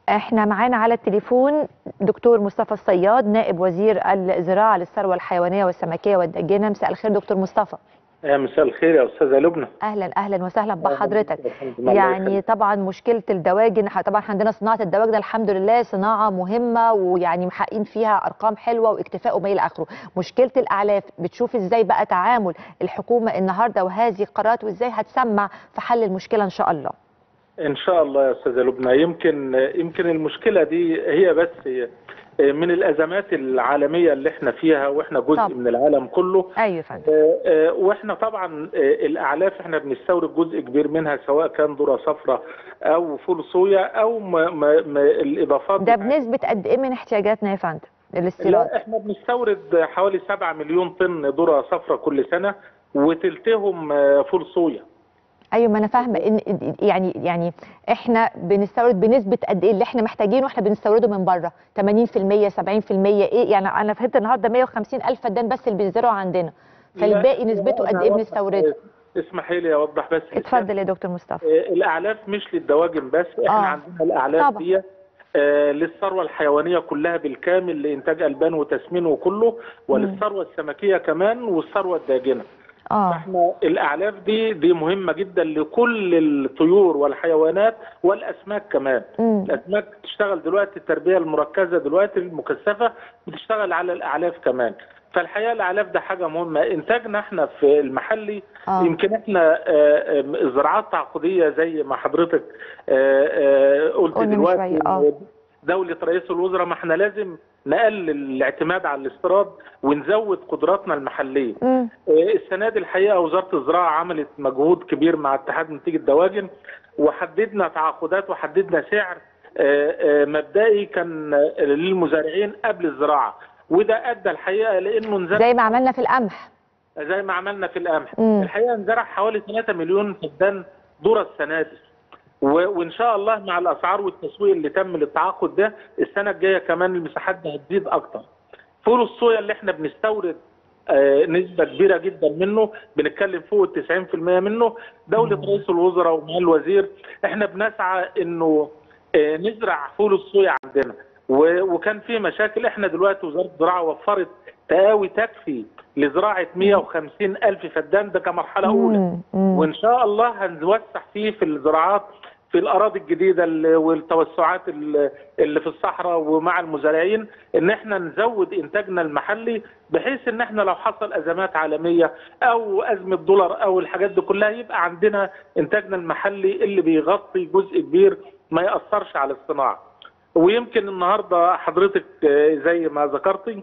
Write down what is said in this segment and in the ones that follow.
احنا معانا على التليفون دكتور مصطفى الصياد نائب وزير الزراعه للثروه الحيوانيه والسمكيه والدجاجه مساء الخير دكتور مصطفى يا مساء الخير يا استاذه لبنى اهلا اهلا وسهلا بحضرتك الحمد لله، الله يعني يخليك. طبعا مشكله الدواجن ح- طبعا عندنا صناعه الدواجن الحمد لله صناعه مهمه ويعني محققين فيها ارقام حلوه واكتفاء وما الى اخره مشكله الاعلاف بتشوف ازاي بقى تعامل الحكومه النهارده وهذه القرارات وازاي هتسمع في حل المشكله ان شاء الله ان شاء الله يا استاذه لبنى يمكن يمكن المشكله دي هي بس من الازمات العالميه اللي احنا فيها واحنا جزء طب. من العالم كله ايوه يا فندم آه، آه، واحنا طبعا آه، الاعلاف احنا بنستورد جزء كبير منها سواء كان ذره صفراء او فول صويا او ما ما ما الاضافات ده بتاعت- بنسبه قد ايه من احتياجاتنا يا فندم الاستيراد لا احنا بنستورد حوالي 7 مليون طن ذره صفراء كل سنه وتلتهم آه، فول صويا ايوه ما انا فاهمه ان يعني يعني احنا بنستورد بنسبه قد ايه اللي احنا محتاجينه واحنا بنستورده من بره 80% 70% ايه يعني انا فهمت النهارده 150 الف فدان بس اللي بيزرعوا عندنا فالباقي لا، نسبته أنا قد ايه أوضح- بنستورده اسمحي لي اوضح بس اتفضل يا دكتور مصطفى آه، الاعلاف مش للدواجن بس احنا آه. عندنا الاعلاف طبعا. دي آه، للثروه الحيوانيه كلها بالكامل لانتاج البان وتسمين وكله وللثروه السمكيه كمان والثروه الداجنه اه احنا الاعلاف دي دي مهمه جدا لكل الطيور والحيوانات والاسماك كمان امم الاسماك بتشتغل دلوقتي التربيه المركزه دلوقتي المكثفه بتشتغل على الاعلاف كمان فالحقيقه الاعلاف ده حاجه مهمه انتاجنا احنا في المحلي اه يمكن احنا آه، آه، زراعات تعاقديه زي ما حضرتك آه، آه، قلت قلنا من دلوقتي شوية، إن آه. دولة رئيس الوزراء ما احنا لازم نقلل الاعتماد على الاستيراد ونزود قدراتنا المحليه. امم آه، السنه دي الحقيقه وزاره الزراعه عملت مجهود كبير مع اتحاد منتجي الدواجن وحددنا تعاقدات وحددنا سعر آه، آه، مبدئي كان آه، للمزارعين قبل الزراعه وده ادى الحقيقه لانه نزل زي ما عملنا في القمح زي ما عملنا في القمح مم. الحقيقه انزرع حوالي 3 مليون فدان ذره السنه دي و- وان شاء الله مع الاسعار والتسويق اللي تم للتعاقد ده السنه الجايه كمان المساحات دي هتزيد اكتر فول الصويا اللي احنا بنستورد آه، نسبه كبيره جدا منه بنتكلم فوق ال 90% منه دوله رئيس الوزراء ومع الوزير احنا بنسعى انه آه، نزرع فول الصويا عندنا و- وكان في مشاكل احنا دلوقتي وزاره الزراعه وفرت تقاوي تكفي لزراعه 150 الف فدان ده كمرحله اولى مم، مم. وان شاء الله هنوسع فيه في الزراعات في الاراضي الجديده اللي- والتوسعات اللي اللي في الصحراء ومع المزارعين ان احنا نزود انتاجنا المحلي بحيث ان احنا لو حصل ازمات عالميه او ازمه دولار او الحاجات دي كلها يبقى عندنا انتاجنا المحلي اللي بيغطي جزء كبير ما ياثرش على الصناعه. ويمكن النهارده حضرتك آه، زي ما ذكرتي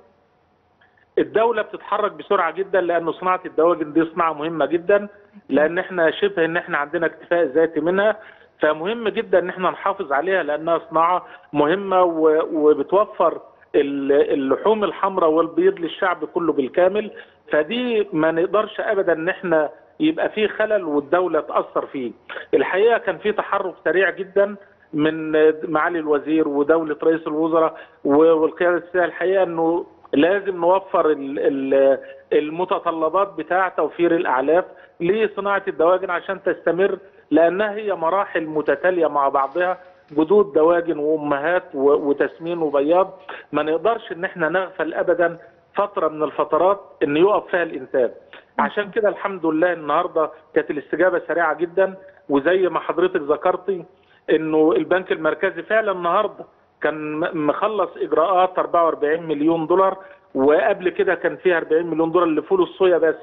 الدولة بتتحرك بسرعة جدا لأن صناعة الدواجن دي صناعة مهمة جدا لأن احنا شبه إن احنا عندنا اكتفاء ذاتي منها فمهم جدا إن احنا نحافظ عليها لأنها صناعة مهمة و- وبتوفر ال- اللحوم الحمراء والبيض للشعب كله بالكامل فدي ما نقدرش أبدا إن احنا يبقى فيه خلل والدولة تأثر فيه الحقيقة كان في تحرك سريع جدا من معالي الوزير ودولة رئيس الوزراء والقيادة السياسية الحقيقة أنه لازم نوفر ال- ال- المتطلبات بتاع توفير الاعلاف لصناعه الدواجن عشان تستمر لانها هي مراحل متتاليه مع بعضها جدود دواجن وامهات و- وتسمين وبياض ما نقدرش ان احنا نغفل ابدا فتره من الفترات ان يقف فيها الانتاج عشان كده الحمد لله النهارده كانت الاستجابه سريعه جدا وزي ما حضرتك ذكرتي انه البنك المركزي فعلا النهارده كان م- مخلص اجراءات 44 مليون دولار وقبل كده كان فيها 40 مليون دولار لفول الصويا بس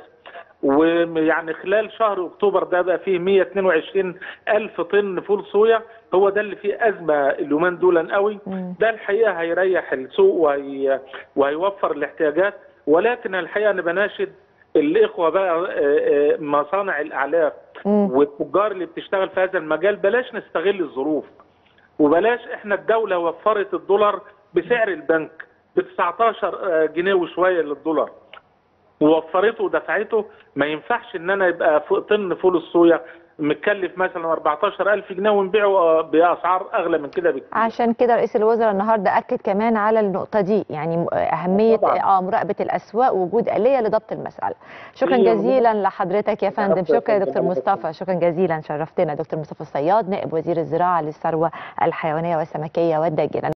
ويعني خلال شهر اكتوبر ده بقى فيه 122 الف طن فول صويا هو ده اللي فيه ازمه اليومين دول قوي مم. ده الحقيقه هيريح السوق وهي وهيوفر الاحتياجات ولكن الحقيقه انا بناشد الاخوه بقى آه، آه، مصانع الاعلاف مم. والتجار اللي بتشتغل في هذا المجال بلاش نستغل الظروف وبلاش احنا الدوله وفرت الدولار بسعر البنك ب 19 جنيه وشويه للدولار ووفرته ودفعته ما ينفعش ان انا يبقى فوق طن فول الصويا متكلف مثلا 14000 جنيه ونبيعه باسعار اغلى من كده بكتير عشان كده رئيس الوزراء النهارده اكد كمان على النقطه دي يعني اهميه طبعاً. اه مراقبه الاسواق ووجود اليه لضبط المساله شكرا هي جزيلا لحضرتك يا فندم عفواً يا شكرا يا فندم. دكتور مصطفى شكرا جزيلا شرفتنا دكتور مصطفى الصياد نائب وزير الزراعه للثروه الحيوانيه والسمكيه والداجنه